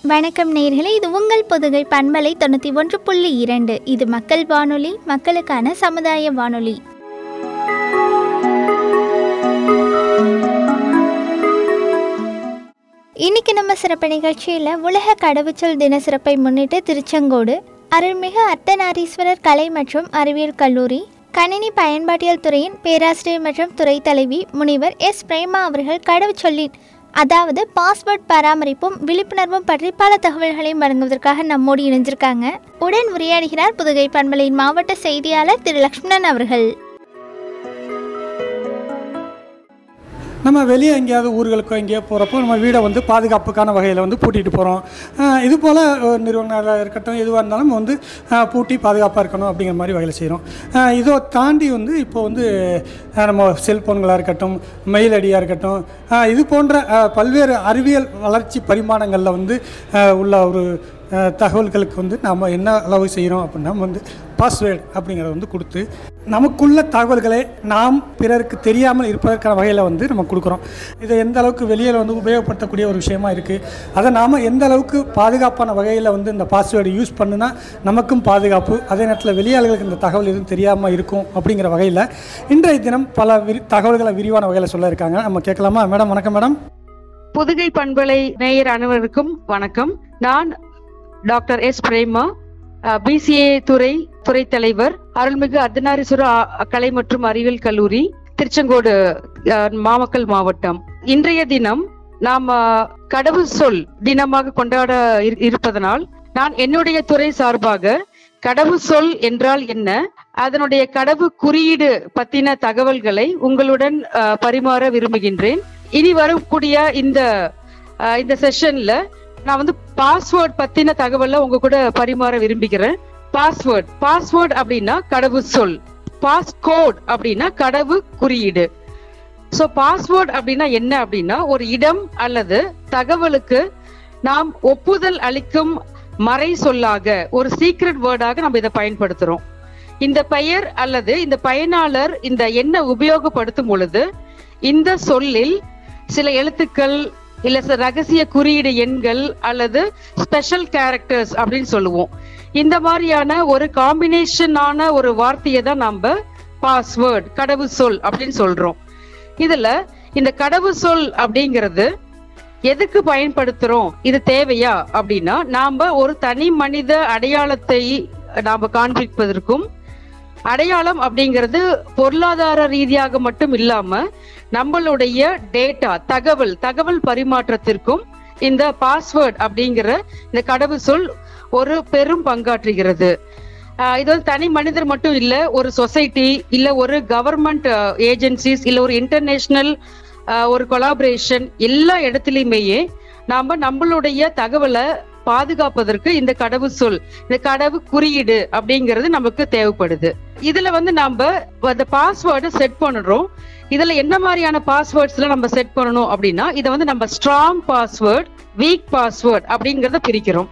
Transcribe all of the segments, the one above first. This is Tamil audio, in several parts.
வணக்கம் நேயர்களே இது உங்கள் பொதுகை பண்பலை தொண்ணூற்றி ஒன்று புள்ளி இரண்டு இது மக்கள் வானொலி மக்களுக்கான சமுதாய வானொலி இன்னைக்கு நம்ம சிறப்பு நிகழ்ச்சியில் உலக கடவுச்சொல் தின சிறப்பை முன்னிட்டு திருச்செங்கோடு அருள்மிகு அர்த்தநாரீஸ்வரர் கலை மற்றும் அறிவியல் கல்லூரி கணினி பயன்பாட்டியல் துறையின் பேராசிரியர் மற்றும் துறை தலைவி முனிவர் எஸ் பிரேமா அவர்கள் கடவுச்சொல்லின் அதாவது பாஸ்வேர்ட் பராமரிப்பும் விழிப்புணர்வும் பற்றி பல தகவல்களையும் வழங்குவதற்காக நம்மோடு இணைஞ்சிருக்காங்க உடன் உரையாடுகிறார் புதுகை பண்பலையின் மாவட்ட செய்தியாளர் திரு லக்ஷ்மணன் அவர்கள் நம்ம வெளியே எங்கேயாவது ஊர்களுக்கோ எங்கேயோ போகிறப்போ நம்ம வீடை வந்து பாதுகாப்புக்கான வகையில் வந்து பூட்டிட்டு போகிறோம் இது போல் நிறுவனங்களாக இருக்கட்டும் எதுவாக இருந்தாலும் நம்ம வந்து அஹ், பூட்டி பாதுகாப்பாக இருக்கணும் அப்படிங்கிற மாதிரி வகையில் செய்கிறோம் இதை தாண்டி வந்து இப்போ வந்து அஹ், நம்ம செல்ஃபோன்களாக இருக்கட்டும் மெயில் ஐடியாக இருக்கட்டும் அஹ், இது போன்ற அஹ், பல்வேறு அறிவியல் வளர்ச்சி பரிமாணங்களில் வந்து அஹ், உள்ள ஒரு அஹ், தகவல்களுக்கு வந்து நாம் என்ன அளவு செய்கிறோம் அப்படின்னா நம்ம வந்து பாஸ்வேர்டு அப்படிங்கிறத வந்து கொடுத்து நமக்குள்ள தகவல்களை நாம் பிறருக்கு தெரியாமல் இருப்பதற்கான வகையில் வந்து நம்ம கொடுக்குறோம் இதை எந்த அளவுக்கு வெளியில் வந்து உபயோகப்படுத்தக்கூடிய ஒரு விஷயமா இருக்குது அதை நாம் எந்த அளவுக்கு பாதுகாப்பான வகையில் வந்து இந்த பாஸ்வேர்டு யூஸ் பண்ணுனா நமக்கும் பாதுகாப்பு அதே நேரத்தில் வெளியாளர்களுக்கு இந்த தகவல் எதுவும் தெரியாமல் இருக்கும் அப்படிங்கிற வகையில் இன்றைய தினம் பல விரி தகவல்களை விரிவான வகையில் சொல்ல இருக்காங்க நம்ம கேட்கலாமா மேடம் வணக்கம் மேடம் புதுகை பண்பலை நேயர் அனைவருக்கும் வணக்கம் நான் டாக்டர் எஸ் பிரேமா பிசிஏ துறை துறை தலைவர் அருள்மிகு அர்த்தநாரீஸ்வர ஆ- கலை மற்றும் அறிவியல் கல்லூரி திருச்செங்கோடு அஹ், நாமக்கல் மாவட்டம் இன்றைய தினம் நாம் கடவுள் சொல் தினமாக கொண்டாட இரு- இருப்பதனால் நான் என்னுடைய துறை சார்பாக கடவுள் சொல் என்றால் என்ன அதனுடைய கடவு குறியீடு பத்தின தகவல்களை உங்களுடன் அஹ், பரிமாற விரும்புகின்றேன் இனி வரக்கூடிய இந்த அஹ், இந்த செஷன்ல நான் வந்து பாஸ்வேர்ட் பத்தின தகவலை உங்க கூட பரிமாற விரும்புகிறேன் பாஸ்வேர்ட் பாஸ்வேர்ட் அப்படின்னா கடவு சொல் பாஸ்கோட் அப்படின்னா கடவு குறியீடு சோ பாஸ்வேர்ட் அப்படின்னா என்ன அப்படின்னா ஒரு இடம் அல்லது தகவலுக்கு நாம் ஒப்புதல் அளிக்கும் மறை சொல்லாக ஒரு சீக்ரெட் வேர்டாக நம்ம இதை பயன்படுத்துறோம் இந்த பெயர் அல்லது இந்த பயனாளர் இந்த எண்ணை உபயோகப்படுத்தும் பொழுது இந்த சொல்லில் சில எழுத்துக்கள் இல்ல சில ரகசிய குறியீடு எண்கள் அல்லது ஸ்பெஷல் கேரக்டர்ஸ் அப்படின்னு சொல்லுவோம் இந்த மாதிரியான ஒரு காம்பினேஷனான ஒரு வார்த்தையை தான் நம்ம பாஸ்வேர்ட் கடவு சொல் அப்படின்னு சொல்றோம் இதுல இந்த கடவு சொல் அப்படிங்கிறது எதுக்கு பயன்படுத்துறோம் இது தேவையா அப்படின்னா நாம ஒரு தனி மனித அடையாளத்தை நாம காண்பிப்பதற்கும் அடையாளம் அப்படிங்கிறது பொருளாதார ரீதியாக மட்டும் இல்லாம நம்மளுடைய டேட்டா தகவல் தகவல் பரிமாற்றத்திற்கும் இந்த பாஸ்வேர்ட் அப்படிங்கிற இந்த கடவுள் சொல் ஒரு பெரும் பங்காற்றுகிறது ஆஹ் இது வந்து தனி மனிதர் மட்டும் இல்ல ஒரு சொசைட்டி இல்ல ஒரு கவர்மெண்ட் ஏஜென்சிஸ் இல்ல ஒரு இன்டர்நேஷனல் ஒரு கொலாபரேஷன் எல்லா இடத்துலயுமேயே நாம நம்மளுடைய தகவலை பாதுகாப்பதற்கு இந்த கடவு சொல் இந்த கடவு குறியீடு அப்படிங்கிறது நமக்கு தேவைப்படுது இதுல வந்து நம்ம அந்த பாஸ்வேர்டு செட் பண்ணுறோம் இதுல என்ன மாதிரியான பாஸ்வேர்ட்ஸ்ல நம்ம செட் பண்ணணும் அப்படின்னா இதை வந்து நம்ம ஸ்ட்ராங் பாஸ்வேர்ட் வீக் பாஸ்வேர்ட் அப்படிங்கறத பிரிக்கிறோம்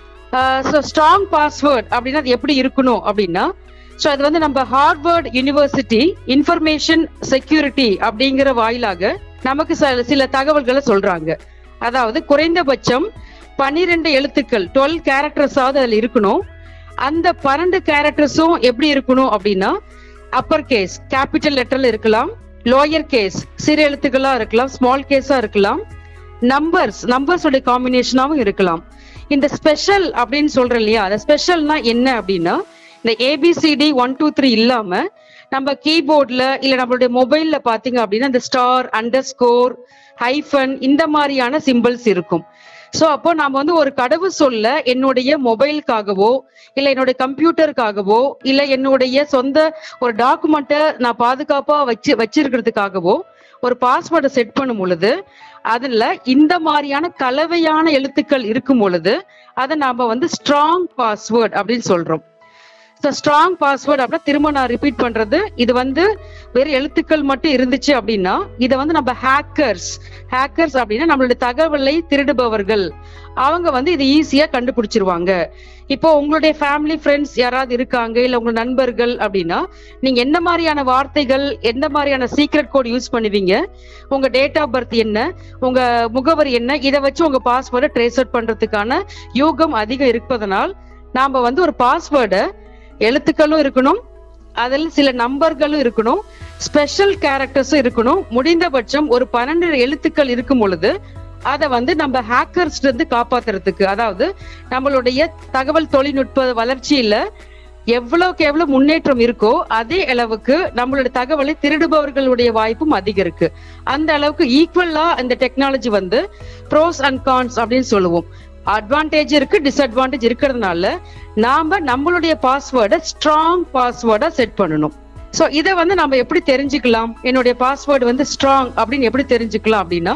ஸோ ஸ்ட்ராங் பாஸ்வேர்ட் அப்படின்னா அது எப்படி இருக்கணும் அப்படின்னா ஸோ அது வந்து நம்ம ஹார்வர்ட் யூனிவர்சிட்டி இன்ஃபர்மேஷன் செக்யூரிட்டி அப்படிங்கிற வாயிலாக நமக்கு சில சில தகவல்களை சொல்றாங்க அதாவது குறைந்தபட்சம் பன்னிரெண்டு எழுத்துக்கள் டுவெல் கேரக்டர்ஸாவது அதுல இருக்கணும் அந்த பன்னெண்டு கேரக்டர்ஸும் எப்படி இருக்கணும் அப்படின்னா அப்பர் கேஸ் கேபிட்டல் லெட்டர்ல இருக்கலாம் லோயர் கேஸ் சிறு எழுத்துக்களா இருக்கலாம் ஸ்மால் கேஸா இருக்கலாம் நம்பர்ஸ் நம்பர்ஸோட காம்பினேஷனாவும் இருக்கலாம் இந்த ஸ்பெஷல் அப்படின்னு சொல்றோம் இல்லையா அந்த ஸ்பெஷல்னா என்ன அப்படின்னா இந்த ஏபிசிடி ஒன் டூ த்ரீ இல்லாம நம்ம கீபோர்ட்ல இல்ல நம்மளுடைய மொபைல்ல பாத்தீங்க அப்படின்னா இந்த ஸ்டார் அண்டர் ஸ்கோர் ஹைஃபன் இந்த மாதிரியான சிம்பிள்ஸ் இருக்கும் சோ அப்போ நாம வந்து ஒரு கடவு சொல்ல என்னுடைய மொபைலுக்காகவோ இல்ல என்னுடைய கம்ப்யூட்டருக்காகவோ இல்ல என்னுடைய சொந்த ஒரு டாக்குமெண்ட்டை நான் பாதுகாப்பா வச்சு வச்சிருக்கிறதுக்காகவோ ஒரு பாஸ்வேர்டை செட் பண்ணும் பொழுது அதுல இந்த மாதிரியான கலவையான எழுத்துக்கள் இருக்கும் பொழுது அதை நாம வந்து ஸ்ட்ராங் பாஸ்வேர்ட் அப்படின்னு சொல்றோம் ஸ்ட்ராங் பாஸ்வேர்டு அப்படின்னா திரும்ப நான் ரிப்பீட் பண்றது இது வந்து வெறும் எழுத்துக்கள் மட்டும் இருந்துச்சு அப்படின்னா இதை வந்து நம்ம ஹேக்கர்ஸ் ஹேக்கர்ஸ் அப்படின்னா நம்மளுடைய தகவலை திருடுபவர்கள் அவங்க வந்து இது ஈஸியா கண்டுபிடிச்சிருவாங்க இப்போ உங்களுடைய ஃபேமிலி ஃப்ரெண்ட்ஸ் யாராவது இருக்காங்க இல்ல உங்க நண்பர்கள் அப்படின்னா நீங்க என்ன மாதிரியான வார்த்தைகள் எந்த மாதிரியான சீக்ரெட் கோட் யூஸ் பண்ணுவீங்க உங்க டேட் ஆஃப் பர்த் என்ன உங்க முகவரி என்ன இதை வச்சு உங்க பாஸ்வேர்டை ட்ரேஸ் அவுட் பண்றதுக்கான யூகம் அதிகம் இருப்பதனால் நாம வந்து ஒரு பாஸ்வேர்டை எழுத்துக்களும் இருக்கணும் அதில் சில நம்பர்களும் இருக்கணும் ஸ்பெஷல் கேரக்டர்ஸும் இருக்கணும் முடிந்தபட்சம் ஒரு பன்னெண்டு எழுத்துக்கள் இருக்கும் பொழுது அதை வந்து நம்ம ஹேக்கர்ஸ்ல இருந்து காப்பாத்துறதுக்கு அதாவது நம்மளுடைய தகவல் தொழில்நுட்ப வளர்ச்சியில எவ்வளவுக்கு எவ்வளவு முன்னேற்றம் இருக்கோ அதே அளவுக்கு நம்மளுடைய தகவலை திருடுபவர்களுடைய வாய்ப்பும் அதிகம் இருக்கு அந்த அளவுக்கு ஈக்குவலா இந்த டெக்னாலஜி வந்து ப்ரோஸ் அண்ட் கான்ஸ் அப்படின்னு சொல்லுவோம் அட்வான்டேஜ் இருக்கு டிஸ்அட்வான்டேஜ் இருக்கிறதுனால நாம நம்மளுடைய பாஸ்வேர்டை ஸ்ட்ராங் பாஸ்வேர்டா செட் பண்ணணும் சோ இதை வந்து நம்ம எப்படி தெரிஞ்சுக்கலாம் என்னுடைய பாஸ்வேர்டு வந்து ஸ்ட்ராங் அப்படின்னு எப்படி தெரிஞ்சுக்கலாம் அப்படின்னா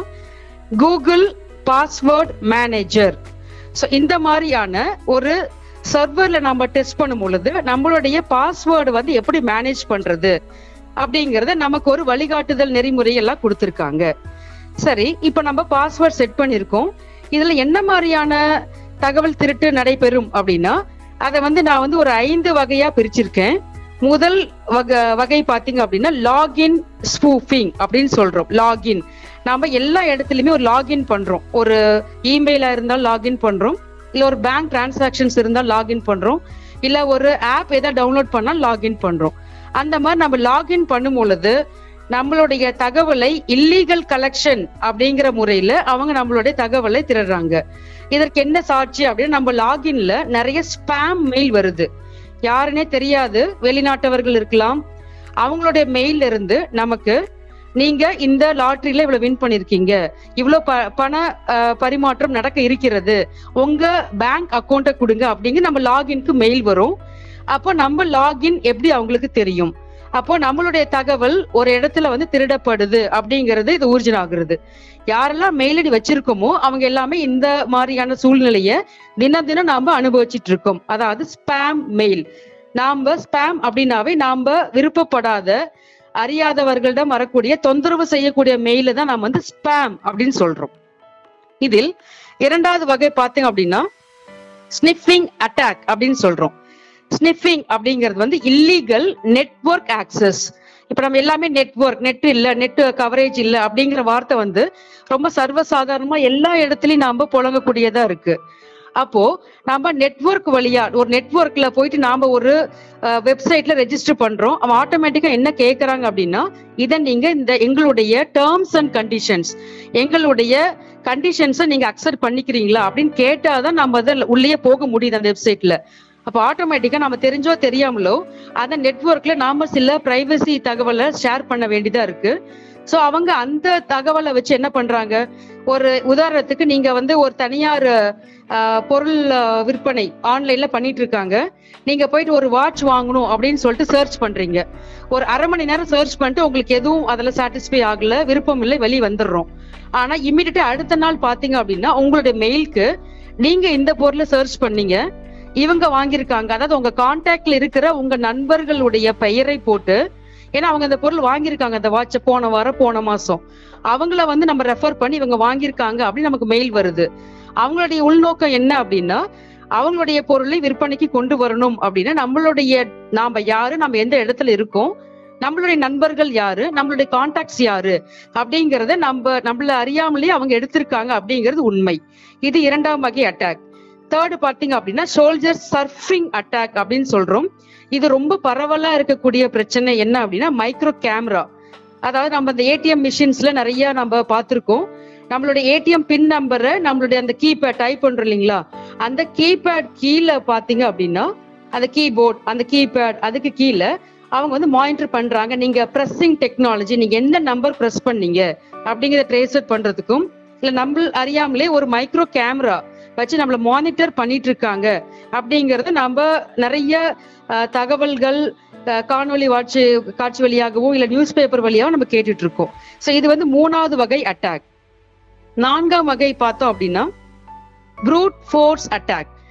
கூகுள் பாஸ்வேர்ட் மேனேஜர் ஸோ இந்த மாதிரியான ஒரு சர்வர்ல நம்ம டெஸ்ட் பண்ணும் பொழுது நம்மளுடைய பாஸ்வேர்டு வந்து எப்படி மேனேஜ் பண்றது அப்படிங்கறத நமக்கு ஒரு வழிகாட்டுதல் நெறிமுறை எல்லாம் கொடுத்துருக்காங்க சரி இப்போ நம்ம பாஸ்வேர்ட் செட் பண்ணியிருக்கோம் இதுல என்ன மாதிரியான தகவல் திருட்டு நடைபெறும் அப்படின்னா அதை வந்து நான் வந்து ஒரு ஐந்து வகையா பிரிச்சிருக்கேன் முதல் வகை வகை பாத்தீங்க அப்படின்னா லாகின் ஸ்பூஃபிங் அப்படின்னு சொல்றோம் லாகின் நாம எல்லா இடத்துலயுமே ஒரு லாகின் பண்றோம் ஒரு இமெயிலா இருந்தால் லாகின் பண்றோம் இல்ல ஒரு பேங்க் டிரான்சாக்ஷன்ஸ் இருந்தால் லாகின் பண்றோம் இல்ல ஒரு ஆப் ஏதாவது டவுன்லோட் பண்ணா லாகின் பண்றோம் அந்த மாதிரி நம்ம லாகின் பண்ணும் பொழுது நம்மளுடைய தகவலை இல்லீகல் கலெக்ஷன் அப்படிங்கிற முறையில அவங்க நம்மளுடைய தகவலை திருடுறாங்க இதற்கு என்ன சாட்சி அப்படின்னா நம்ம லாகின்ல நிறைய ஸ்பேம் மெயில் வருது யாருன்னே தெரியாது வெளிநாட்டவர்கள் இருக்கலாம் அவங்களுடைய மெயில் இருந்து நமக்கு நீங்க இந்த லாட்டரியில இவ்வளவு வின் பண்ணிருக்கீங்க இவ்வளவு ப- பண அஹ், பரிமாற்றம் நடக்க இருக்கிறது உங்க பேங்க் அக்கௌண்ட்டை கொடுங்க அப்படிங்க நம்ம லாகின்க்கு மெயில் வரும் அப்போ நம்ம லாகின் எப்படி அவங்களுக்கு தெரியும் அப்போ நம்மளுடைய தகவல் ஒரு இடத்துல வந்து திருடப்படுது அப்படிங்கிறது இது ஊர்ஜின் ஆகுறது யாரெல்லாம் மெயில் ஐடி வச்சிருக்கோமோ அவங்க எல்லாமே இந்த மாதிரியான சூழ்நிலைய தினம் தினம் நாம அனுபவிச்சிட்டு இருக்கோம் அதாவது ஸ்பேம் மெயில் நாம ஸ்பேம் அப்படின்னாவே நாம விருப்பப்படாத அறியாதவர்களிடம் வரக்கூடிய தொந்தரவு செய்யக்கூடிய மெயில தான் நாம வந்து ஸ்பேம் அப்படின்னு சொல்றோம் இதில் இரண்டாவது வகை பார்த்தீங்க அப்படின்னா ஸ்னிஃபிங் அட்டாக் அப்படின்னு சொல்றோம் ஸ்னிஃபிங் அப்படிங்கிறது வந்து இல்லீகல் நெட்வொர்க் ஆக்சஸ் இப்ப நம்ம எல்லாமே நெட்வொர்க் நெட் இல்ல நெட் கவரேஜ் இல்ல அப்படிங்கிற வார்த்தை வந்து ரொம்ப சர்வசாதாரணமா எல்லா இடத்துலயும் நாம புழங்கக்கூடியதா இருக்கு அப்போ நம்ம நெட்வொர்க் வழியா ஒரு நெட்வொர்க்ல போயிட்டு நாம ஒரு வெப்சைட்ல ரெஜிஸ்டர் பண்றோம் அவன் ஆட்டோமேட்டிக்கா என்ன கேக்குறாங்க அப்படின்னா இதை நீங்க இந்த எங்களுடைய டேர்ம்ஸ் அண்ட் கண்டிஷன்ஸ் எங்களுடைய கண்டிஷன்ஸை நீங்க அக்செப்ட் பண்ணிக்கிறீங்களா அப்படின்னு கேட்டாதான் நம்ம அதில் உள்ளே போக முடியுது அந்த வெப்சைட்ல அப்போ ஆட்டோமேட்டிக்கா நம்ம தெரிஞ்சோ தெரியாமலோ அந்த நெட்வொர்க்ல நாம சில பிரைவசி தகவலை ஷேர் பண்ண வேண்டியதா இருக்கு சோ அவங்க அந்த தகவலை வச்சு என்ன பண்றாங்க ஒரு உதாரணத்துக்கு நீங்க வந்து ஒரு தனியார் அஹ், பொருள் அஹ், விற்பனை ஆன்லைன்ல பண்ணிட்டு இருக்காங்க நீங்க போயிட்டு ஒரு வாட்ச் வாங்கணும் அப்படின்னு சொல்லிட்டு சர்ச் பண்றீங்க ஒரு அரை மணி நேரம் சர்ச் பண்ணிட்டு உங்களுக்கு எதுவும் அதுல சாட்டிஸ்ஃபை ஆகல விருப்பம் இல்லை வெளியே வந்துடுறோம் ஆனா இம்மிடியா அடுத்த நாள் பாத்தீங்க அப்படின்னா உங்களுடைய மெயிலுக்கு நீங்க இந்த பொருளை சர்ச் பண்ணீங்க இவங்க வாங்கியிருக்காங்க அதாவது உங்க கான்டாக்ட்ல இருக்கிற உங்க நண்பர்களுடைய பெயரை போட்டு ஏன்னா அவங்க அந்த பொருள் வாங்கியிருக்காங்க அந்த வாட்சை போன வாரம் போன மாசம் அவங்கள வந்து நம்ம ரெஃபர் பண்ணி இவங்க வாங்கியிருக்காங்க அப்படின்னு நமக்கு மெயில் வருது அவங்களுடைய உள்நோக்கம் என்ன அப்படின்னா அவங்களுடைய பொருளை விற்பனைக்கு கொண்டு வரணும் அப்படின்னா நம்மளுடைய நாம யாரு நம்ம எந்த இடத்துல இருக்கோம் நம்மளுடைய நண்பர்கள் யாரு நம்மளுடைய கான்டாக்ட்ஸ் யாரு அப்படிங்கறத நம்ம நம்மள அறியாமலேயே அவங்க எடுத்திருக்காங்க அப்படிங்கிறது உண்மை இது இரண்டாம் வகை அட்டாக் தேர்டு பாத்தீங்க அப்படின்னா சோல்ஜர் சர்ஃபிங் அட்டாக் அப்படின்னு சொல்றோம் இது ரொம்ப பரவலா இருக்கக்கூடிய பிரச்சனை என்ன அப்படின்னா மைக்ரோ கேமரா அதாவது நம்ம இந்த ஏடிஎம் மிஷின்ஸ்ல நிறைய நம்ம பார்த்திருக்கோம் நம்மளுடைய ஏடிஎம் பின் நம்பரை நம்மளுடைய அந்த கீபேட் டைப் பண்றோம் இல்லைங்களா அந்த கீபேட் கீழே பாத்தீங்க அப்படின்னா அந்த கீபோர்ட் அந்த கீபேட் அதுக்கு கீழே அவங்க வந்து மானிட்டர் பண்றாங்க நீங்க பிரஸ்ஸிங் டெக்னாலஜி நீங்க எந்த நம்பர் பிரஸ் பண்ணீங்க அப்படிங்கிறத ட்ரேஸ் அவுட் பண்றதுக்கும் இல்ல நம்ம அறியாமலே ஒரு மைக்ரோ கேமரா வச்சு நம்மள மானிட்டர் பண்ணிட்டு இருக்காங்க அப்படிங்கறது நம்ம நிறைய அஹ், தகவல்கள் அஹ், காணொளி வாட்சி காட்சி வழியாகவோ இல்ல நியூஸ் பேப்பர் வழியாவோ நம்ம கேட்டுட்டு இருக்கோம் சோ இது வந்து மூணாவது வகை அட்டாக் நான்காம் வகை பார்த்தோம் அப்படின்னா ப்ரூட் ஃபோர்ஸ் அட்டாக்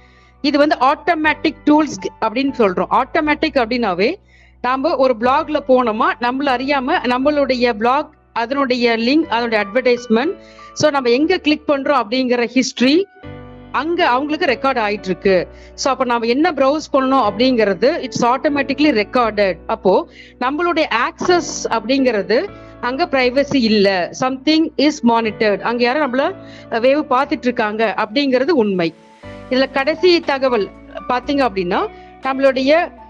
இது வந்து ஆட்டோமேட்டிக் டூல்ஸ் அப்படின்னு சொல்றோம் ஆட்டோமேட்டிக் அப்படின்னாவே நாம ஒரு பிளாக்ல போனோமா நம்மள அறியாம நம்மளுடைய பிளாக் அதனுடைய லிங்க் அதனுடைய அட்வர்டைஸ்மெண்ட் ஸோ நம்ம எங்க கிளிக் பண்றோம் அப்படிங்கிற ஹிஸ்டரி அங்க அவங்களுக்கு ரெக்கார்ட் ஆயிட்டு இருக்கு ஸோ அப்போ நம்ம என்ன ப்ரௌஸ் பண்ணணும் அப்படிங்கிறது இட்ஸ் ஆட்டோமேட்டிக்லி ரெக்கார்டட் அப்போ நம்மளுடைய ஆக்சஸ் அப்படிங்கிறது அங்க பிரைவசி இல்ல சம்திங் இஸ் மானிட்டர்ட் அங்க யாரும் நம்மள வேவு பார்த்துட்டு இருக்காங்க அப்படிங்கிறது உண்மை இதுல கடைசி தகவல் பாத்தீங்க அப்படின்னா நம்மளுடைய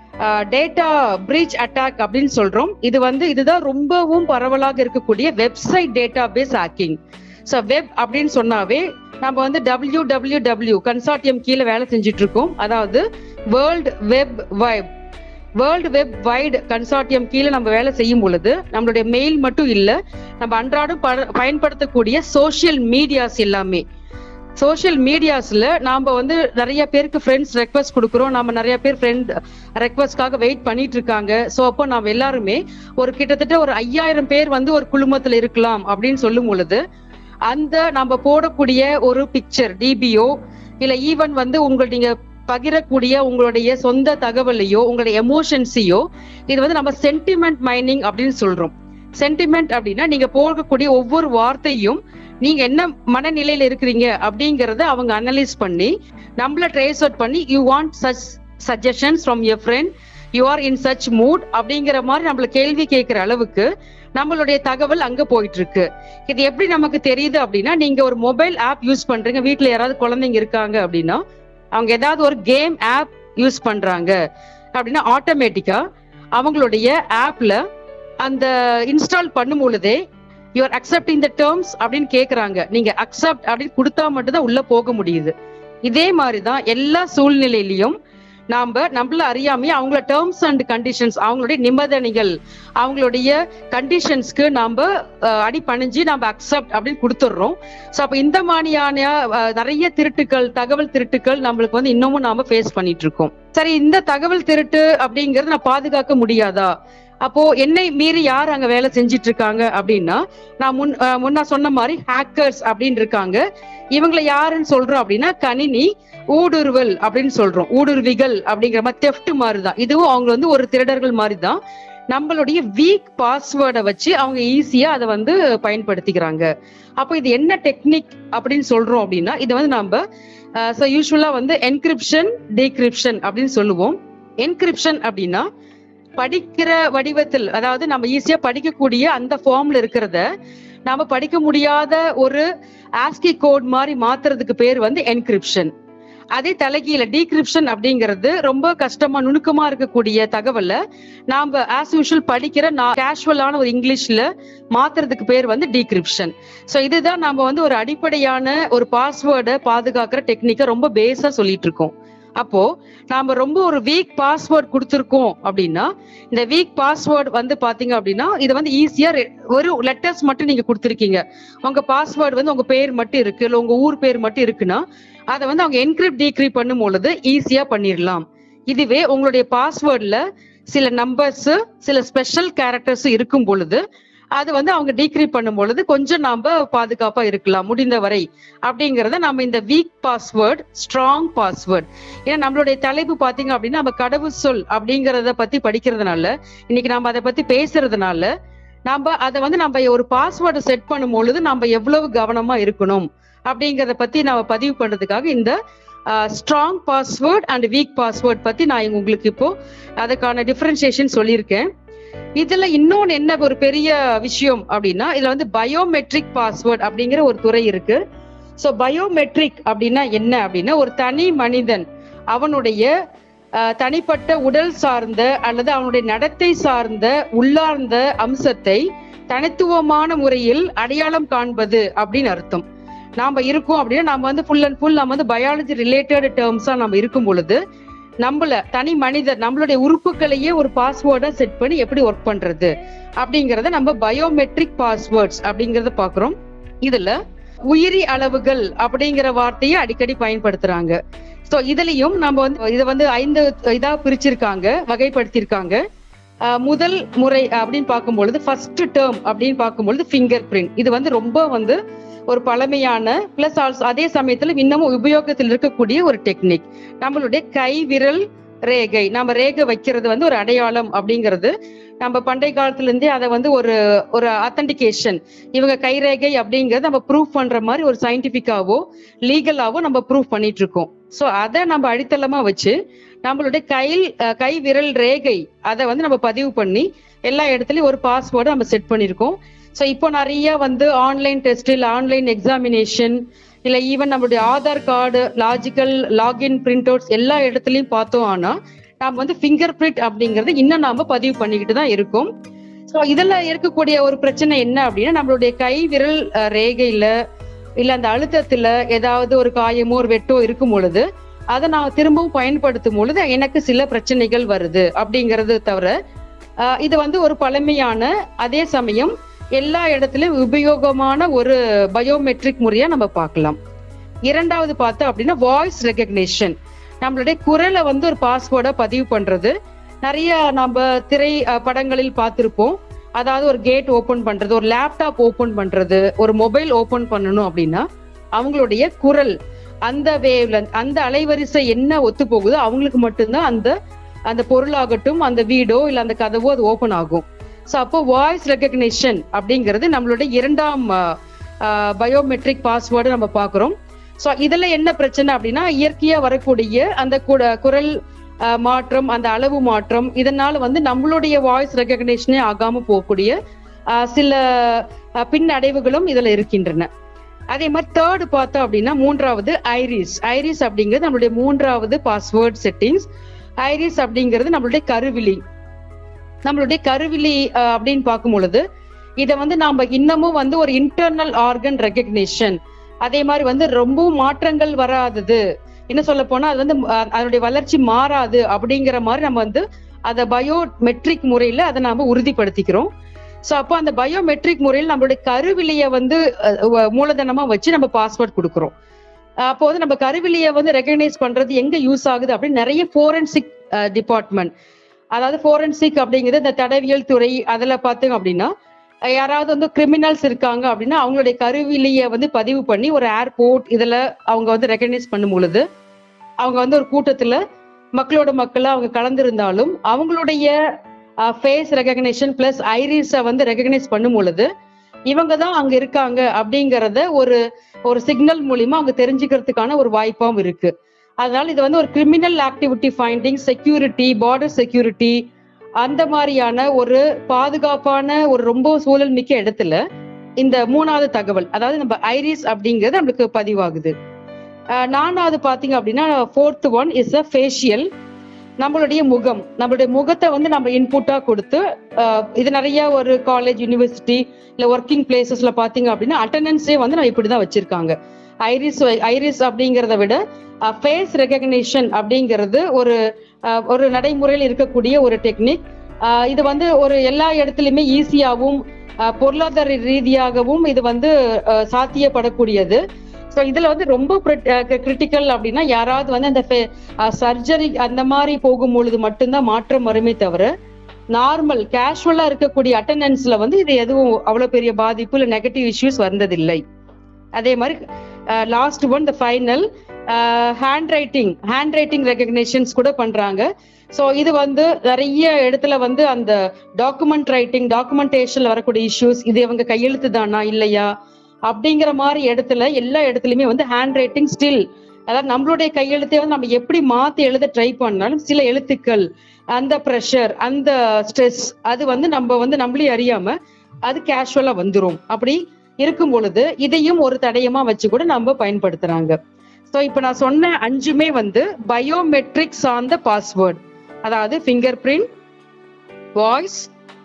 டேட்டா பிரீச் அட்டாக் அப்படின்னு சொல்றோம் இது வந்து இதுதான் ரொம்பவும் பரவலாக இருக்கக்கூடிய website database hacking so web அப்படின்னு சொன்னாவே நம்ம வந்து டபிள்யூ டபிள்யூ டபிள்யூ கன்சார்டியம் கீழே வேலை செஞ்சுட்டு இருக்கோம் அதாவது world web wide world web wide consortium கீழே நம்ம வேலை செய்யும் பொழுது நம்மளுடைய மெயில் மட்டும் இல்ல நம்ம அன்றாடம் ப- பயன்படுத்தக்கூடிய சோஷியல் மீடியாஸ் எல்லாமே சோஷியல் மீடியாஸ்ல நாம வந்து நிறைய பேருக்கு ஃப்ரெண்ட்ஸ் ரெக்வஸ்ட் கொடுக்குறோம் நம்ம நிறைய பேர் ஃப்ரெண்ட் ரெக்வஸ்ட்காக வெயிட் பண்ணிட்டு இருக்காங்க ஸோ அப்போ நாம எல்லாருமே ஒரு கிட்டத்தட்ட ஒரு ஐயாயிரம் பேர் வந்து ஒரு குழுமத்துல இருக்கலாம் அப்படின்னு சொல்லும் பொழுது அந்த நம்ம போடக்கூடிய ஒரு பிக்சர் டிபிஓ இல்ல ஈவன் வந்து உங்கள் நீங்க பகிரக்கூடிய உங்களுடைய சொந்த தகவலையோ உங்களுடைய எமோஷன்ஸையோ இது வந்து நம்ம சென்டிமெண்ட் மைனிங் அப்படின்னு சொல்றோம் சென்டிமெண்ட் அப்படின்னா நீங்க போகக்கூடிய ஒவ்வொரு வார்த்தையும் நீங்க என்ன மனநிலையில இருக்கிறீங்க அப்படிங்கறத அவங்க அனலைஸ் பண்ணி நம்மள ட்ரேஸ் அவுட் பண்ணி you want such suggestions from your friend you are in such mood அப்படிங்கிற மாதிரி நம்மள கேள்வி கேட்கிற அளவுக்கு நம்மளுடைய தகவல் அங்க போயிட்டு இருக்கு இது எப்படி நமக்கு தெரியுது அப்படின்னா நீங்க ஒரு மொபைல் ஆப் யூஸ் பண்றீங்க வீட்ல யாராவது குழந்தைங்க இருக்காங்க அப்படின்னா அவங்க ஏதாவது ஒரு கேம் ஆப் யூஸ் பண்றாங்க அப்படின்னா ஆட்டோமேட்டிக்கா அவங்களுடைய ஆப்ல அந்த இன்ஸ்டால் பண்ணும் பொழுதே யூஆர் அக்செப்டிங் த டேர்ம்ஸ் அப்படின்னு கேக்குறாங்க நீங்க அக்செப்ட் அப்படின்னு கொடுத்தா மட்டும்தான் உள்ள போக முடியுது இதே மாதிரிதான் எல்லா சூழ்நிலையிலையும் நாம நம்மள அறியாமையே அவங்கள டேர்ம்ஸ் அண்ட் கண்டிஷன்ஸ் அவங்களுடைய நிபந்தனைகள் அவங்களுடைய கண்டிஷன்ஸ்க்கு நாம அஹ், அடிபணிஞ்சு நம்ம அக்செப்ட் அப்படின்னு கொடுத்துடுறோம் ஸோ அப்போ இந்த மாதிரியான அஹ், நிறைய திருட்டுக்கள் தகவல் திருட்டுக்கள் நம்மளுக்கு வந்து இன்னமும் நாம ஃபேஸ் பண்ணிட்டு இருக்கோம் சரி இந்த தகவல் திருட்டு அப்படிங்கறது நான் பாதுகாக்க முடியாதா அப்போ என்னை மீறி யார் அங்க வேலை செஞ்சிட்டு இருக்காங்க அப்படின்னா நான் முன் அஹ், முன்ன சொன்ன மாதிரி ஹேக்கர்ஸ் அப்படின்னு இருக்காங்க இவங்களை யாருன்னு சொல்றோம் அப்படின்னா கணினி ஊடுருவல் அப்படின்னு சொல்றோம் ஊடுருவிகள் அப்படிங்கிற மாதிரி தெஃப்ட் மாதிரி தான் இதுவும் அவங்க வந்து ஒரு திருடர்கள் மாதிரி தான் நம்மளுடைய வீக் பாஸ்வேர்டை வச்சு அவங்க ஈஸியா அதை வந்து பயன்படுத்திக்கிறாங்க அப்போ இது என்ன டெக்னிக் அப்படின்னு சொல்றோம் அப்படின்னா இது வந்து நம்ம ஸோ யூஸ்வலா வந்து என்கிரிப்ஷன் டீக்ரிப்ஷன் அப்படின்னு சொல்லுவோம் என்கிரிப்ஷன் அப்படின்னா படிக்கிற வடிவத்தில் அதாவது நம்ம ஈஸியா படிக்கக்கூடிய அந்த ஃபார்ம்ல இருக்கிறத நாம படிக்க முடியாத ஒரு ஆஸ்கி கோட் மாதிரி மாத்துறதுக்கு பேர் வந்து என்கிரிப்ஷன் அதே தலைகீழ டீக்ரிப்ஷன் அப்படிங்கிறது ரொம்ப கஷ்டமா நுணுக்கமா இருக்கக்கூடிய தகவலை நாம ஆஸ் யூஷுவல் படிக்கிற கேஷுவலான ஒரு இங்கிலீஷ்ல மாத்துறதுக்கு பேர் வந்து டீக்ரிப்ஷன் சோ இதுதான் நாம வந்து ஒரு அடிப்படையான ஒரு பாஸ்வேர்டை பாதுகாக்கிற டெக்னிக்கை ரொம்ப பேஸா சொல்லிட்டு இருக்கோம் அப்போ நாம ரொம்ப ஒரு வீக் பாஸ்வேர்ட் கொடுத்துருக்கோம் அப்படின்னா இந்த வீக் பாஸ்வேர்ட் வந்து பாத்தீங்க அப்படின்னா இது வந்து ஈஸியா ஒரு லெட்டர்ஸ் மட்டும் நீங்க கொடுத்துருக்கீங்க உங்க பாஸ்வேர்டு வந்து உங்க பேர் மட்டும் இருக்கு இல்ல உங்க ஊர் பேர் மட்டும் இருக்குன்னா அதை வந்து அவங்க என்கிரிப்ட் டீக்ரிப் பண்ணும் பொழுது ஈஸியா பண்ணிடலாம் இதுவே உங்களுடைய பாஸ்வேர்ட்ல சில நம்பர்ஸ் சில ஸ்பெஷல் கேரக்டர்ஸ் இருக்கும் பொழுது அது வந்து அவங்க டீக்ரிப் பண்ணும் பொழுது கொஞ்சம் நாம பாதுகாப்பா இருக்கலாம் முடிந்த வரை அப்படிங்கறத நம்ம இந்த வீக் பாஸ்வேர்ட் ஸ்ட்ராங் பாஸ்வேர்ட் ஏன்னா நம்மளுடைய தலைப்பு பாத்தீங்க அப்படின்னா நம்ம கடவுள் சொல் அப்படிங்கறத பத்தி படிக்கிறதுனால இன்னைக்கு நம்ம அதை பத்தி பேசுறதுனால நம்ம அதை வந்து நம்ம ஒரு பாஸ்வேர்டை செட் பண்ணும் பொழுது நம்ம எவ்வளவு கவனமா இருக்கணும் அப்படிங்கறத பத்தி நம்ம பதிவு பண்றதுக்காக இந்த strong password and weak password பத்தி நான் இங்க உங்களுக்கு இப்போ அதுக்கான டிஃபரன்சியேஷன் சொல்லியிருக்கேன் இதுல இன்னொன்னு என்ன ஒரு பெரிய விஷயம் அப்படின்னா இதுல வந்து பயோமெட்ரிக் பாஸ்வேர்ட் அப்படிங்கிற ஒரு துறை இருக்கு சோ பயோமெட்ரிக் அப்படின்னா என்ன அப்படின்னா ஒரு தனி மனிதன் அவனுடைய அஹ், தனிப்பட்ட உடல் சார்ந்த அல்லது அவனுடைய நடத்தை சார்ந்த உள்ளார்ந்த அம்சத்தை தனித்துவமான முறையில் அடையாளம் காண்பது அப்படின்னு அர்த்தம் நாம இருக்கோம் அப்படின்னா நம்ம வந்து ஃபுல் அண்ட் ஃபுல் நம்ம வந்து பயாலஜி ரிலேட்டட் டேர்ம்ஸா நம்ம இருக்கும் பொழுது நம்மள தனி மனிதர் நம்மளுடைய உறுப்புகளையே ஒரு பாஸ்வேர்டா செட் பண்ணி எப்படி ஒர்க் பண்றது அப்படிங்கறத நம்ம பயோமெட்ரிக் பாஸ்வேர்ட்ஸ் அப்படிங்கறத பாக்குறோம் இதுல உயிரி அளவுகள் அப்படிங்கிற வார்த்தையை அடிக்கடி பயன்படுத்துறாங்க சோ இதுலயும் நம்ம வந்து இதை வந்து ஐந்து இதா பிரிச்சிருக்காங்க வகைப்படுத்தியிருக்காங்க அஹ், முதல் முறை அப்படின்னு பார்க்கும்பொழுது ஃபர்ஸ்ட் டேர்ம் அப்படின்னு பார்க்கும்பொழுது ஃபிங்கர் பிரிண்ட் இது வந்து ரொம்ப வந்து ஒரு பழமையான பிளஸ் ஆல்சோ அதே சமயத்துல இன்னமும் உபயோகத்தில் இருக்கக்கூடிய ஒரு டெக்னிக் நம்மளுடைய கை விரல் ரேகை நம்ம ரேகை வைக்கிறது வந்து ஒரு அடையாளம் அப்படிங்கிறது நம்ம பண்டைய காலத்துல இருந்தே அதை வந்து ஒரு ஒரு அத்தன்டிகேஷன் இவங்க கைரேகை அப்படிங்கறத நம்ம ப்ரூவ் பண்ற மாதிரி ஒரு சயின்டிபிக்காவோ லீகலாவோ நம்ம ப்ரூவ் பண்ணிட்டு இருக்கோம் சோ அதை நம்ம அடித்தளமா வச்சு நம்மளுடைய கையில் அஹ், கை விரல் ரேகை அதை வந்து நம்ம பதிவு பண்ணி எல்லா இடத்துலயும் ஒரு பாஸ்வேர்டு நம்ம செட் பண்ணியிருக்கோம் ஸோ இப்போ நிறைய வந்து ஆன்லைன் டெஸ்ட் இல்லை ஆன்லைன் எக்ஸாமினேஷன் இல்லை ஈவன் நம்மளுடைய Aadhaar card logical login printouts எல்லா இடத்துலையும் பார்த்தோம் ஆனா நாம வந்து ஃபிங்கர் பிரிண்ட் அப்படிங்கறது இன்னும் நாம பதிவு பண்ணிக்கிட்டு தான் இருக்கோம் ஸோ இதுல இருக்கக்கூடிய ஒரு பிரச்சனை என்ன அப்படின்னா நம்மளுடைய கை விரல் அஹ், ரேகையில இல்ல அந்த அழுத்தத்துல ஏதாவது ஒரு காயமோ ஒரு வெட்டோ இருக்கும் பொழுது அதை நான் திரும்பவும் பயன்படுத்தும் பொழுது எனக்கு சில பிரச்சனைகள் வருது அப்படிங்கறது தவிர அஹ், இது வந்து ஒரு பழமையான அதே சமயம் எல்லா இடத்துலயும் உபயோகமான ஒரு பயோமெட்ரிக் முறையா நம்ம பார்க்கலாம் இரண்டாவது பார்த்தோம் அப்படின்னா வாய்ஸ் ரெகக்னிஷன் நம்மளுடைய குரலை வந்து ஒரு பாஸ்வேர்டா பதிவு பண்றது நிறைய நம்ம திரை அஹ், படங்களில் பார்த்திருப்போம் அதாவது ஒரு கேட் ஓபன் பண்றது ஒரு லேப்டாப் ஓபன் பண்றது ஒரு மொபைல் ஓபன் பண்ணணும் அப்படின்னா அவங்களுடைய குரல் அந்த வேவ்ல அந்த அலைவரிசை என்ன ஒத்து போகுதோ அவங்களுக்கு மட்டும்தான் அந்த அந்த பொருளாகட்டும் அந்த வீடோ இல்ல அந்த கதவோ அது ஓபன் ஆகும் ஸோ அப்போ வாய்ஸ் ரெகக்னிஷன் அப்படிங்கிறது நம்மளுடைய இரண்டாம் பயோமெட்ரிக் பாஸ்வேர்டு நம்ம பார்க்குறோம் ஸோ இதுல என்ன பிரச்சனை அப்படின்னா இயற்கையா வரக்கூடிய அந்த குட- குரல் அஹ், மாற்றம் அந்த அளவு மாற்றம் இதனால வந்து நம்மளுடைய வாய்ஸ் ரெகக்னிஷனே ஆகாம போகக்கூடிய அஹ், சில அஹ், பின்னடைவுகளும் இதுல இருக்கின்றன அதே மாதிரி தேர்டு பார்த்தோம் அப்படின்னா மூன்றாவது ஐரிஸ் ஐரிஸ் அப்படிங்கிறது நம்மளுடைய மூன்றாவது பாஸ்வேர்ட் செட்டிங்ஸ் ஐரிஸ் அப்படிங்கிறது நம்மளுடைய கருவிழி நம்மளுடைய கருவிழி அஹ், அப்படின்னு பார்க்கும் பொழுது இதை வந்து நாம இன்னமும் வந்து ஒரு இன்டர்னல் ஆர்கன் ரெகக்னிஷன் அதே மாதிரி வந்து ரொம்பவும் மாற்றங்கள் வராதது என்ன சொல்ல போனா அது வந்து அஹ், அதனுடைய வளர்ச்சி மாறாது அப்படிங்கிற மாதிரி நம்ம வந்து அதை பயோமெட்ரிக் முறையில அதை நாம உறுதிப்படுத்திக்கிறோம் ஸோ அப்போ அந்த பயோமெட்ரிக் முறையில் நம்மளுடைய கருவிலியை வந்து அஹ், வ- மூலதனமா வச்சு நம்ம பாஸ்வேர்ட் கொடுக்குறோம் அஹ் அப்போ வந்து நம்ம கருவிலியை வந்து ரெகக்னைஸ் பண்றது எங்க யூஸ் ஆகுது அப்படின்னு நிறைய ஃபோரன்சிக் டிபார்ட்மெண்ட் அதாவது ஃபோரன்சிக் அப்படிங்கிறது இந்த தடவியல் துறை அதுல பார்த்தோம் அப்படின்னா அஹ் யாராவது வந்து கிரிமினல்ஸ் இருக்காங்க அப்படின்னா அவங்களுடைய கருவிலியை வந்து பதிவு பண்ணி ஒரு ஏர்போர்ட் இதுல அவங்க வந்து ரெகக்னைஸ் பண்ணும் பொழுது அவங்க வந்து ஒரு கூட்டத்துல மக்களோட மக்களா அவங்க கலந்திருந்தாலும் அவங்களுடைய ஃபேஸ் ரெகக்னிஷன் பிளஸ் ஐரிஸை வந்து ரெகக்னைஸ் பண்ணும் பொழுது இவங்க தான் அங்க இருக்காங்க அப்படிங்கறத ஒரு ஒரு சிக்னல் மூலியமா அவங்க தெரிஞ்சுக்கிறதுக்கான ஒரு வாய்ப்பாவும் இருக்கு அதனால இது வந்து ஒரு criminal activity finding security border security அந்த மாதிரியான ஒரு பாதுகாப்பான ஒரு ரொம்ப சூழல் மிக்க இடத்துல இந்த மூணாவது தகவல் அதாவது நம்ம ஐரிஸ் அப்படிங்கிறது நம்மளுக்கு பதிவாகுது அஹ் நாலாவது பாத்தீங்க அப்படின்னா fourth one is a facial நம்மளுடைய முகம் நம்மளுடைய முகத்தை வந்து நம்ம இன்புட்டா கொடுத்து அஹ் இது நிறைய ஒரு காலேஜ் யூனிவர்சிட்டி இல்ல ஒர்க்கிங் பிளேசஸ்ல பாத்தீங்க அப்படின்னா அட்டண்டன்ஸே வந்து நம்ம இப்படிதான் வச்சிருக்காங்க ஐரிஸ் ஐரிஸ் அப்படிங்கிறத விட ஃபேஸ் ரெகக்னிஷன் அப்படிங்கிறது ஒரு அஹ், ஒரு நடைமுறையில் இருக்கக்கூடிய ஒரு டெக்னிக் இது வந்து ஒரு எல்லா இடத்துலயுமே ஈஸியாகவும் பொருளாதார ரீதியாகவும் இது வந்து அஹ், சாத்தியப்படக்கூடியது ஸோ இதுல வந்து ரொம்ப கிரிட்டிக்கல் அப்படின்னா யாராவது வந்து அந்த சர்ஜரி அந்த மாதிரி போகும் பொழுது மட்டும்தான் மாற்றம் வருமே தவிர நார்மல் கேஷுவலா இருக்கக்கூடிய அட்டண்டன்ஸ்ல வந்து இது எதுவும் அவ்வளவு பெரிய பாதிப்பு இல்லை நெகட்டிவ் இஷ்யூஸ் வந்ததில்லை அதே மாதிரி last one the final handwriting handwriting recognitions கூட பண்றாங்க ஸோ இது வந்து நிறைய இடத்துல வந்து அந்த டாக்குமெண்ட் ரைட்டிங் டாக்குமெண்டேஷன்ல வரக்கூடிய இஷ்யூஸ் இது இவங்க கையெழுத்து தானா இல்லையா அப்படிங்கிற மாதிரி இடத்துல எல்லா இடத்துலயுமே வந்து ஹேண்ட் ரைட்டிங் ஸ்டில் அதாவது நம்மளுடைய கையெழுத்தை வந்து நம்ம எப்படி மாத்தி எழுத ட்ரை பண்ணாலும் சில எழுத்துக்கள் அந்த ப்ரெஷர் அந்த ஸ்ட்ரெஸ் அது வந்து நம்ம வந்து நம்மளே அறியாம அது கேஷுவலா வந்துரும் அப்படி இருக்கும் பொழுது இதையும் ஒரு தடயமா வச்சு கூட நம்ம பயன்படுத்துறாங்க ஸோ இப்போ நான் சொன்ன அஞ்சுமே வந்து பயோமெட்ரிக்ஸ் ஆன் த பாஸ்வேர்ட் அதாவது fingerprint voice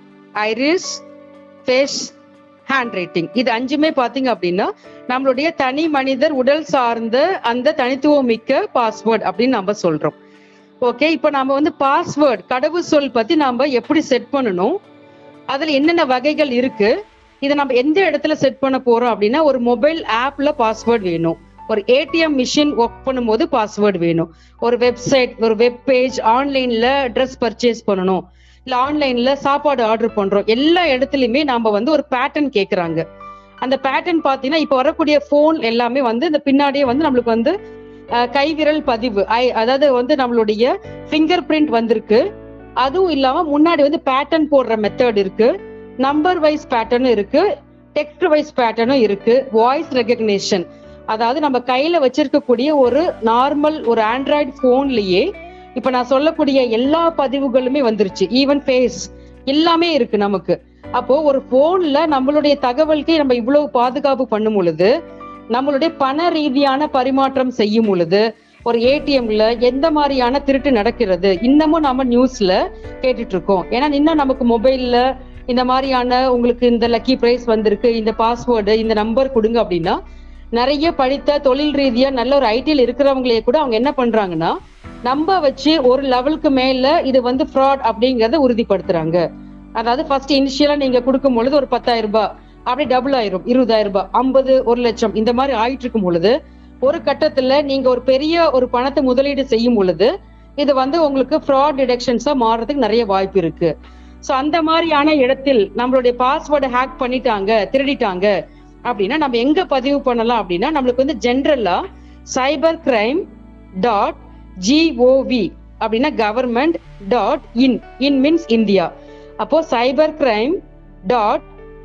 iris face handwriting இது அஞ்சுமே பாத்தீங்க அப்படின்னா நம்மளுடைய தனி மனிதர் உடல் சார்ந்த அந்த தனித்துவம் மிக்க பாஸ்வேர்ட் அப்படின்னு நம்ம சொல்றோம் ஓகே இப்போ நாம வந்து பாஸ்வேர்ட் கடவுள் சொல் பத்தி நாம எப்படி செட் பண்ணணும் அதுல என்னென்ன வகைகள் இருக்கு இதை நம்ம எந்த இடத்துல செட் பண்ண போறோம் அப்படின்னா ஒரு மொபைல் ஆப்ல பாஸ்வேர்ட் வேணும் ஒரு ஏடிஎம் மிஷின் ஒர்க் பண்ணும்போது பாஸ்வேர்டு வேணும் ஒரு வெப்சைட் ஒரு வெப் பேஜ் ஆன்லைன்ல ட்ரெஸ் பர்ச்சேஸ் பண்ணணும் இல்ல ஆன்லைன்ல சாப்பாடு ஆர்டர் பண்றோம் எல்லா இடத்துலயுமே நாம வந்து ஒரு பேட்டர்ன் கேக்குறாங்க அந்த பேட்டர்ன் பாத்தீங்கன்னா இப்ப வரக்கூடிய போன் எல்லாமே வந்து இந்த பின்னாடியே வந்து நம்மளுக்கு வந்து அஹ், கைவிரல் பதிவு ஐ- அதாவது வந்து நம்மளுடைய ஃபிங்கர் பிரிண்ட் வந்திருக்கு அதுவும் இல்லாம முன்னாடி வந்து பேட்டர்ன் போடுற மெத்தட் இருக்கு நம்பர் வைஸ் பேட்டர்னும் இருக்கு டெக்ஸ்ட் வைஸ் பேட்டர்னும் இருக்கு வாய்ஸ் ரெகக்னிஷன் அதாவது நம்ம கையில வச்சிருக்கக்கூடிய ஒரு நார்மல் ஒரு ஆண்ட்ராய்டு போன்லயே இப்ப நான் சொல்லக்கூடிய எல்லா பதிவுகளுமே வந்துருச்சு ஈவன் ஃபேஸ் எல்லாமே இருக்கு நமக்கு அப்போ ஒரு போன்ல நம்மளுடைய தகவலுக்கு நம்ம இவ்வளவு பாதுகாப்பு பண்ணும் பொழுது நம்மளுடைய பண ரீதியான பரிமாற்றம் செய்யும் பொழுது ஒரு ஏடிஎம்ல எந்த மாதிரியான திருட்டு நடக்கிறது இன்னமும் நம்ம நியூஸ்ல கேட்டுட்டு இருக்கோம் ஏன்னா இன்னும் நமக்கு மொபைல்ல இந்த மாதிரியான உங்களுக்கு இந்த லக்கி பிரைஸ் வந்திருக்கு இந்த பாஸ்வேர்டு இந்த நம்பர் கொடுங்க அப்படின்னா நிறைய படித்த தொழில் ரீதியா நல்ல ஒரு ஐடியில் இருக்கிறவங்களே கூட அவங்க என்ன பண்றாங்கன்னா நம்ப வச்சு ஒரு லெவலுக்கு மேல இது வந்து ஃப்ராட் அப்படிங்கறத உறுதிப்படுத்துறாங்க அதாவது ஃபர்ஸ்ட் இனிஷியலா நீங்க கொடுக்கும் பொழுது ஒரு பத்தாயிரம் ரூபாய் அப்படி டபுள் ஆயிரும் இருபதாயிரம் ரூபாய் ஐம்பது ஒரு லட்சம் இந்த மாதிரி ஆயிட்டு இருக்கும் பொழுது ஒரு கட்டத்துல நீங்க ஒரு பெரிய ஒரு பணத்தை முதலீடு செய்யும் பொழுது இது வந்து உங்களுக்கு ஃப்ராட் டிடெக்ஷன்ஸா மாறுறதுக்கு நிறைய வாய்ப்பு இருக்கு சோ அந்த மாதிரியான இடத்தில் நம்மளுடைய பாஸ்வேர்டை ஹேக் பண்ணிட்டாங்க திருடிட்டாங்க அப்படின்னா நம்ம எங்க பதிவு பண்ணலாம் அப்படின்னா நம்மளுக்கு வந்து ஜென்ரலா சைபர் கிரைம் டாட் ஜிஓவி அப்படின்னா government dot in in means India அப்போ cyber crime dot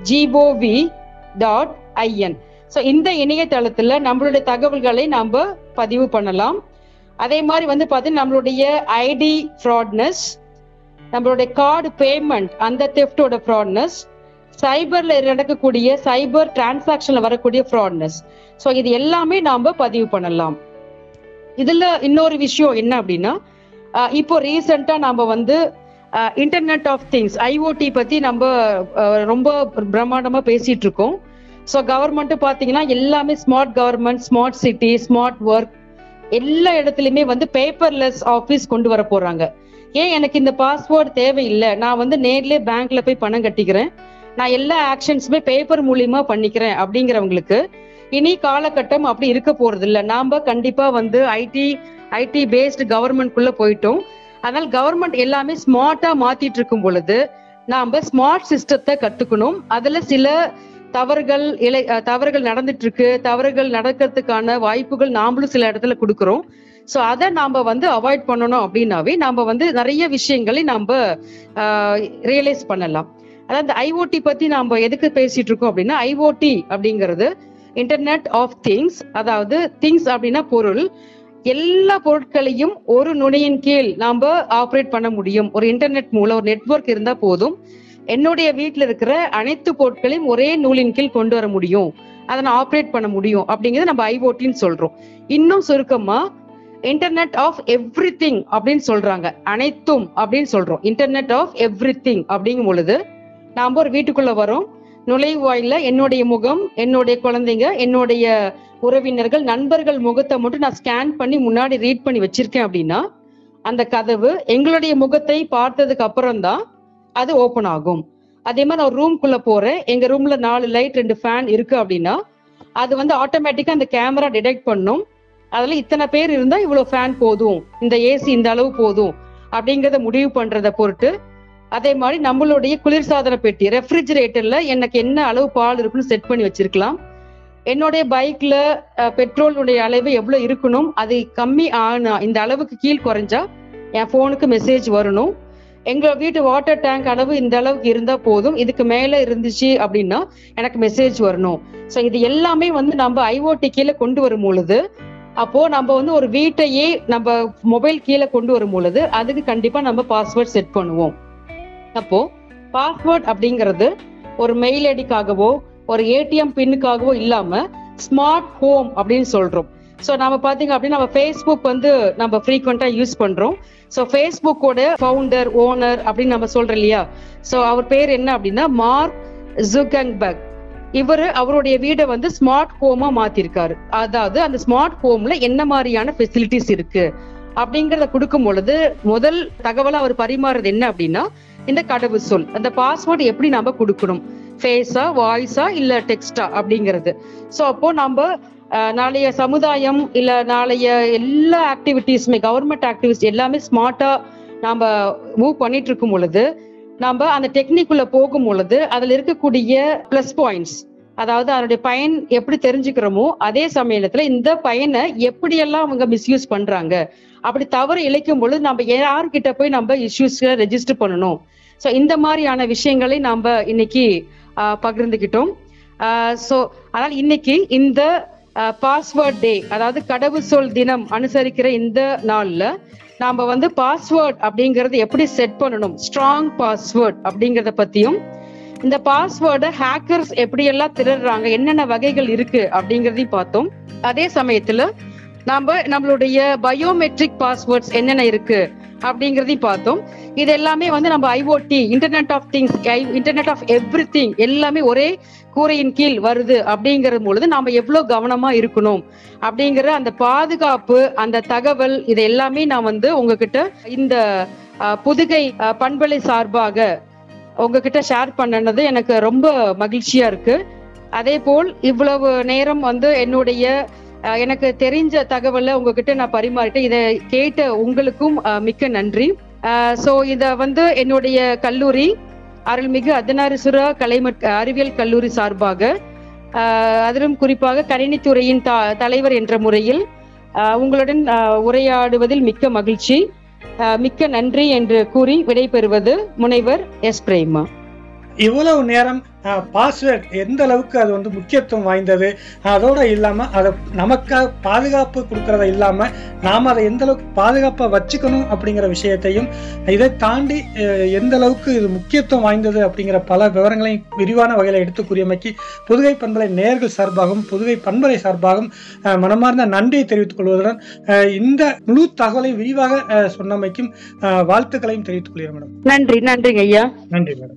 GOV dot IN so இந்த இணையதளத்துல நம்மளுடைய தகவல்களை நாம பதிவு பண்ணலாம் அதே மாதிரி வந்து பார்த்தீங்கன்னா நம்மளுடைய ஐடி ஃப்ராட்னஸ் நம்மளுடைய கார்டு பேமெண்ட் அந்த தெஃப்டோட ஃப்ராட்னஸ் சைபர்ல நடக்கக்கூடிய சைபர் டிரான்சாக்ஷன்ல வரக்கூடிய ஃப்ராட்னஸ் ஸோ இது எல்லாமே நாம பதிவு பண்ணலாம் இதுல இன்னொரு விஷயம் என்ன அப்படின்னா அஹ் இப்போ ரீசெண்டா நாம வந்து இன்டர்நெட் ஆஃப் திங்ஸ் ஐஓடி பத்தி நம்ம அஹ், ரொம்ப பிரம்மாண்டமா பேசிட்டு இருக்கோம் ஸோ கவர்மெண்ட் பாத்தீங்கன்னா எல்லாமே smart government smart city smart work எல்லா இடத்துலயுமே வந்து பேப்பர்லெஸ் ஆபீஸ் கொண்டு வர போறாங்க ஏன் எனக்கு இந்த பாஸ்வேர்டு தேவையில்லை நான் வந்து நேர்லயே பேங்க்ல போய் பணம் கட்டிக்கிறேன் நான் எல்லா ஆக்ஷன்ஸுமே பேப்பர் மூலியமா பண்ணிக்கிறேன் அப்படிங்கிறவங்களுக்கு இனி காலகட்டம் அப்படி இருக்க போறது இல்ல நாம கண்டிப்பா வந்து ஐடி ஐடி பேஸ்டு கவர்மெண்ட்குள்ள போயிட்டோம் அதனால கவர்மெண்ட் எல்லாமே ஸ்மார்ட்டா மாத்திட்டு இருக்கும் பொழுது நாம ஸ்மார்ட் சிஸ்டத்தை கத்துக்கணும் அதுல சில தவறுகள் இலை அஹ் தவறுகள் நடந்துட்டு இருக்கு தவறுகள் நடக்கிறதுக்கான வாய்ப்புகள் நாமளும் சில இடத்துல கொடுக்குறோம் சோ அதை நாம வந்து அவாய்ட் பண்ணணும் அப்படின்னாவே நாம வந்து நிறைய விஷயங்களை நாம ரியலைஸ் பண்ணலாம் அதாவது ஐஓடி பத்தி நாம எதுக்கு பேசிட்டு இருக்கோம் அப்படின்னா ஐஓடி அப்படிங்கிறது இன்டர்நெட் ஆஃப் திங்ஸ் அதாவது திங்ஸ் அப்படின்னா பொருள் எல்லா பொருட்களையும் ஒரு நுழையின் கீழ் நாம ஆப்ரேட் பண்ண முடியும் ஒரு இன்டர்நெட் மூலம் ஒரு நெட்வொர்க் இருந்தா போதும் என்னுடைய வீட்ல இருக்கிற அனைத்து பொருட்களையும் ஒரே நூலின் கீழ் கொண்டு வர முடியும் அதை நான் ஆப்ரேட் பண்ண முடியும் அப்படிங்கறது நம்ம ஐஓடின்னு சொல்றோம் இன்னும் சுருக்கமா இன்டர்நெட் ஆஃப் எவ்ரி திங் அப்படின்னு சொல்றாங்க அனைத்தும் அப்படின்னு சொல்றோம் இன்டர்நெட் ஆஃப் எவ்ரி திங் அப்படிங்கும் பொழுது நாம ஒரு வீட்டுக்குள்ள வரோம் நுழைவாயில என்னுடைய முகம் என்னுடைய குழந்தைங்க என்னுடைய உறவினர்கள் நண்பர்கள் முகத்தை மட்டும் நான் ஸ்கேன் பண்ணி முன்னாடி ரீட் பண்ணி வச்சிருக்கேன் அப்படின்னா அந்த கதவு எங்களுடைய முகத்தை பார்த்ததுக்கு அப்புறம் தான் அது ஓபன் ஆகும் அதே மாதிரி நான் ரூம்குள்ள போறேன் எங்க ரூம்ல நாலு லைட் ரெண்டு ஃபேன் இருக்கு அப்படின்னா அது வந்து ஆட்டோமேட்டிக்கா அந்த கேமரா டிடெக்ட் பண்ணும் அதுல இத்தனை பேர் இருந்தா இவ்வளவு ஃபேன் போதும் இந்த ஏசி இந்த அளவு போதும் அப்படிங்கறத முடிவு பண்றத பொறுத்து அதே மாதிரி நம்மளுடைய குளிர்சாதன பெட்டி ரெஃப்ரிஜிரேட்டர்ல எனக்கு என்ன அளவு பால் இருக்குன்னு செட் பண்ணி வச்சிருக்கலாம் என்னுடைய பைக்ல பெட்ரோலுடைய அளவு எவ்வளவு இருக்கணும் அது கம்மி ஆனா இந்த அளவுக்கு கீழ் குறைஞ்சா என் போனுக்கு மெசேஜ் வரணும் எங்க வீட்டு வாட்டர் டேங்க் அளவு இந்த அளவுக்கு இருந்தா போதும் இதுக்கு மேல இருந்துச்சு அப்படின்னா எனக்கு மெசேஜ் வரணும் சோ இது எல்லாமே வந்து நம்ம ஐஓடி கீழே கொண்டு வரும் பொழுது அப்போ நம்ம வந்து ஒரு வீட்டையே நம்ம மொபைல் கீழே கொண்டு வரும் பொழுது அதுக்கு கண்டிப்பா நம்ம பாஸ்வேர்ட் செட் பண்ணுவோம் அப்போ பாஸ்வேர்ட் அப்படிங்கிறது ஒரு மெயில் ஐடிக்காகவோ ஒரு ஏடிஎம் பின்னுக்காகவோ இல்லாம ஸ்மார்ட் ஹோம் அப்படின்னு சொல்றோம் ஸோ நம்ம பாத்தீங்க அப்படின்னா நம்ம ஃபேஸ்புக் வந்து நம்ம ஃப்ரீக்வெண்டா யூஸ் பண்றோம் ஸோ ஃபேஸ்புக்கோட ஃபவுண்டர் ஓனர் அப்படின்னு நம்ம சொல்றோம் இல்லையா ஸோ அவர் பேர் என்ன அப்படின்னா மார்க் ஜுகங்பர்க் இவர் அவருடைய வீடை வந்து ஸ்மார்ட் ஹோமா மாத்திருக்காரு அதாவது அந்த ஸ்மார்ட் ஹோம்ல என்ன மாதிரியான ஃபெசிலிட்டிஸ் இருக்கு அப்படிங்கறத கொடுக்கும் பொழுது முதல் தகவலை அவர் பரிமாறுறது என்ன அப்படின்னா இந்த கடவுள் சொல் அந்த பாஸ்வேர்டு எப்படி நாம கொடுக்கணும் ஃபேஸா வாய்ஸா இல்ல டெக்ஸ்டா அப்படிங்கிறது ஸோ அப்போ நம்ம அஹ், நாளைய சமுதாயம் இல்ல நாளைய எல்லா ஆக்டிவிட்டீஸுமே கவர்மெண்ட் ஆக்டிவிட்டிஸ் எல்லாமே ஸ்மார்ட்டா நாம மூவ் பண்ணிட்டு இருக்கும் பொழுது நாம அந்த டெக்னிக்குள்ள போகும் பொழுது அதுல இருக்கக்கூடிய ப்ளஸ் பாயிண்ட்ஸ் அதாவது அதனுடைய பயன் எப்படி தெரிஞ்சுக்கிறோமோ அதே சமயத்துல இந்த பயனை எப்படியெல்லாம் அவங்க மிஸ்யூஸ் பண்றாங்க அப்படி தவறு இழைக்கும் பொழுது நம்ம யார்கிட்ட போய் நம்ம இஷ்யூஸ்ல ரெஜிஸ்டர் பண்ணணும் ஸோ இந்த மாதிரியான விஷயங்களை நாம இன்னைக்கு ஆஹ், பகிர்ந்துக்கிட்டோம் ஸோ அதனால் இன்னைக்கு இந்த பாஸ்வேர்ட் டே அதாவது கடவுள் சொல் தினம் அனுசரிக்கிற இந்த நாள்ல நாம வந்து பாஸ்வேர்ட் அப்படிங்கறது எப்படி செட் பண்ணணும் ஸ்ட்ராங் பாஸ்வேர்ட் அப்படிங்கறத பத்தியும் இந்த பாஸ்வேர்டை ஹேக்கர்ஸ் எப்படியெல்லாம் திருடுறாங்க என்னென்ன வகைகள் இருக்கு அப்படிங்கறதையும் பார்த்தோம் அதே சமயத்துல நாம நம்மளுடைய பயோமெட்ரிக் பாஸ்வேர்ட்ஸ் என்னென்ன இருக்கு அப்படிங்கறதையும் பார்த்தோம் இது எல்லாமே வந்து நம்ம IOT internet of things internet of everything எல்லாமே ஒரே கூரையின் கீழ் வருது அப்படிங்கிற பொழுது நாம எவ்வளவு கவனமா இருக்கணும் அப்படிங்கிற அந்த பாதுகாப்பு அந்த தகவல் இது எல்லாமே நான் வந்து உங்ககிட்ட இந்த அஹ், புதுகை அஹ், பண்பலை சார்பாக உங்ககிட்ட ஷேர் பண்ணனது எனக்கு ரொம்ப மகிழ்ச்சியா இருக்கு அதே போல் இவ்வளவு நேரம் வந்து என்னுடைய அஹ், எனக்கு தெரிஞ்ச தகவலை உங்ககிட்ட நான் பரிமாறிட்டேன் இதை கேட்ட உங்களுக்கும் அஹ், மிக்க நன்றி ஸோ இத வந்து என்னுடைய கல்லூரி அருள்மிகு அர்த்தநாரீஸ்வரா கலை மட்- அறிவியல் கல்லூரி சார்பாக அஹ், அதிலும் குறிப்பாக கணினித்துறையின் த- தலைவர் என்ற முறையில் அஹ், உங்களுடன் அஹ், உரையாடுவதில் மிக்க மகிழ்ச்சி அஹ், மிக்க நன்றி என்று கூறி விடைபெறுவது முனைவர் எஸ் பிரேமா இவ்வளவு நேரம் பாஸ்வேர்ட் எந்த அளவுக்கு அது வந்து முக்கியத்துவம் வாய்ந்தது அதோட இல்லாமல் அதை நமக்காக பாதுகாப்பு கொடுக்கறத இல்லாமல் நாம் அதை எந்த அளவுக்கு பாதுகாப்பாக வச்சுக்கணும் அப்படிங்கிற விஷயத்தையும் இதை தாண்டி அஹ், எந்த அளவுக்கு இது முக்கியத்துவம் வாய்ந்தது அப்படிங்கிற பல விவரங்களையும் விரிவான வகையில் எடுத்து கூறியமைக்கு புதுகை பண்பலை நேர்கள் சார்பாகவும் புதுகை பண்பலை சார்பாகவும் அஹ், மனமார்ந்த நன்றியை தெரிவித்துக் கொள்வதுடன் அஹ், இந்த முழு தகவலை விரிவாக அஹ், சொன்னமைக்கும் அஹ், வாழ்த்துக்களையும் தெரிவித்துக் கொள்கிறேன் மேடம் நன்றி நன்றிங்க ஐயா நன்றி மேடம்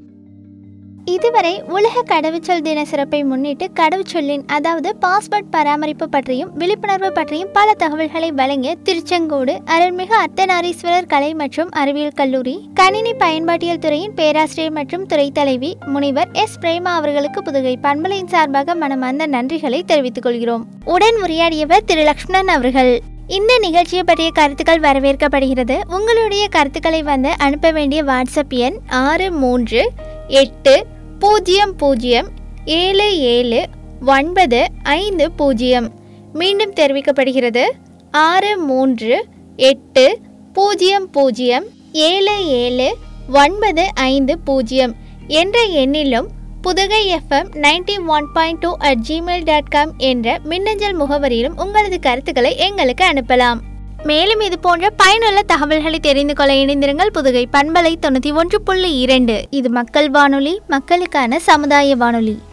இதுவரை உலக கடவுச்சொல் தின சிறப்பை முன்னிட்டு கடவுச்சொல்லின் அதாவது பாஸ்வேர்ட் பராமரிப்பு பற்றியும் விழிப்புணர்வு பற்றியும் பல தகவல்களை வழங்கிய திருச்செங்கோடு அருள்மிகு அர்த்தநாரீஸ்வரர் கலை மற்றும் அறிவியல் கல்லூரி கணினி பயன்பாட்டியல் துறையின் பேராசிரியர் மற்றும் துறை தலைவி முனைவர் எஸ் பிரேமா அவர்களுக்கு புதுகை பண்பலையின் சார்பாக மனமார்ந்த நன்றிகளை தெரிவித்துக் கொள்கிறோம் உடன் உரையாடியவர் திரு லக்ஷ்மணன் அவர்கள் இந்த நிகழ்ச்சியை பற்றிய கருத்துக்கள் வரவேற்கப்படுகிறது உங்களுடைய கருத்துக்களை வந்து அனுப்ப வேண்டிய வாட்ஸ்அப் எண் ஆறு மூன்று எட்டு பூஜ்ஜியம் பூஜ்ஜியம் ஏழு ஏழு ஒன்பது ஐந்து பூஜ்ஜியம் மீண்டும் தெரிவிக்கப்படுகிறது ஆறு மூன்று எட்டு பூஜ்ஜியம் பூஜ்ஜியம் ஏழு ஏழு ஒன்பது ஐந்து பூஜ்ஜியம் என்ற எண்ணிலும் Pudugai FM ninety one point two at Gmail dot com என்ற மின்னஞ்சல் முகவரியிலும் உங்களது கருத்துக்களை எங்களுக்கு அனுப்பலாம் மேலும் இது போன்ற பயனுள்ள தகவல்களை தெரிந்து கொள்ள இணைந்திருங்கள் புதுகை பண்பலை தொண்ணூற்றி ஒன்று புள்ளி இரண்டு இது மக்கள் வானொலி மக்களுக்கான சமுதாய வானொலி